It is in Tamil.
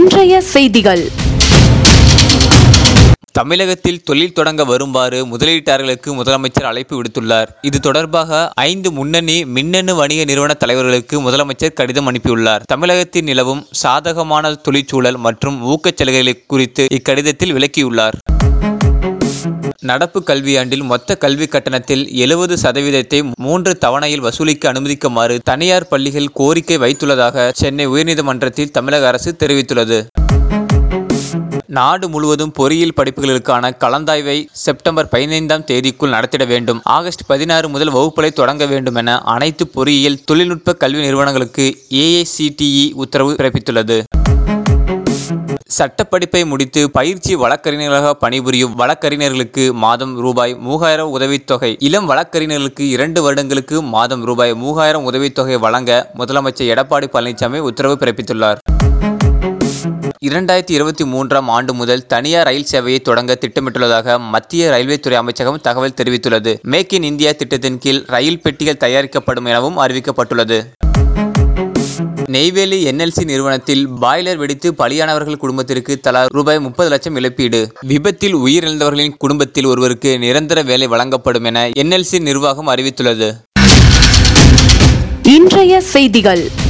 இன்றைய செய்திகள் தமிழகத்தில் தொழில் தொடங்க வருமாறு முதலீட்டாளர்களுக்கு முதலமைச்சர் அழைப்பு விடுத்துள்ளார் இது தொடர்பாக ஐந்து முன்னணி மின்னணு வணிக நிறுவன தலைவர்களுக்கு முதலமைச்சர் கடிதம் அனுப்பியுள்ளார் தமிழகத்தில் நிலவும் சாதகமான தொழிற்சூழல் மற்றும் ஊக்கச் சலுகைகளை குறித்து இக்கடிதத்தில் விளக்கியுள்ளார் நடப்பு கல்வியாண்டில் மொத்த கல்வி கட்டணத்தில் எழுபது சதவீதத்தை மூன்று தவணையில் வசூலிக்க அனுமதிக்குமாறு தனியார் பள்ளிகள் கோரிக்கை வைத்துள்ளதாக சென்னை உயர்நீதிமன்றத்தில் தமிழக அரசு தெரிவித்துள்ளது நாடு முழுவதும் பொறியியல் படிப்புகளுக்கான கலந்தாய்வை செப்டம்பர் பதினைந்தாம் தேதிக்குள் நடத்திட வேண்டும் ஆகஸ்ட் பதினாறு முதல் வகுப்புகளை தொடங்க வேண்டும் என அனைத்து பொறியியல் தொழில்நுட்ப கல்வி நிறுவனங்களுக்கு ஏஐசிடிஇ உத்தரவு பிறப்பித்துள்ளது சட்டப்படிப்பை முடித்து பயிற்சி வழக்கறிஞர்களாக பணிபுரியும் வழக்கறிஞர்களுக்கு மாதம் ரூபாய் மூவாயிரம் உதவித்தொகை இளம் வழக்கறிஞர்களுக்கு இரண்டு வருடங்களுக்கு மாதம் ரூபாய் மூவாயிரம் உதவித்தொகை வழங்க முதலமைச்சர் எடப்பாடி பழனிசாமி உத்தரவு பிறப்பித்துள்ளார் இரண்டாயிரத்தி இருபத்தி மூன்றாம் ஆண்டு முதல் தனியார் ரயில் சேவையை தொடங்க திட்டமிட்டுள்ளதாக மத்திய ரயில்வே துறை அமைச்சகம் தகவல் தெரிவித்துள்ளது மேக் இன் இந்தியா திட்டத்தின் கீழ் ரயில் பெட்டிகள் தயாரிக்கப்படும் எனவும் அறிவிக்கப்பட்டுள்ளது நெய்வேலி என்எல்சி நிறுவனத்தில் பாய்லர் வெடித்து பலியானவர்கள் குடும்பத்திற்கு தலா ரூபாய் முப்பது லட்சம் இழப்பீடு விபத்தில் உயிரிழந்தவர்களின் குடும்பத்தில் ஒருவருக்கு நிரந்தர வேலை வழங்கப்படும் என என்எல்சி நிர்வாகம் அறிவித்துள்ளது இன்றைய செய்திகள்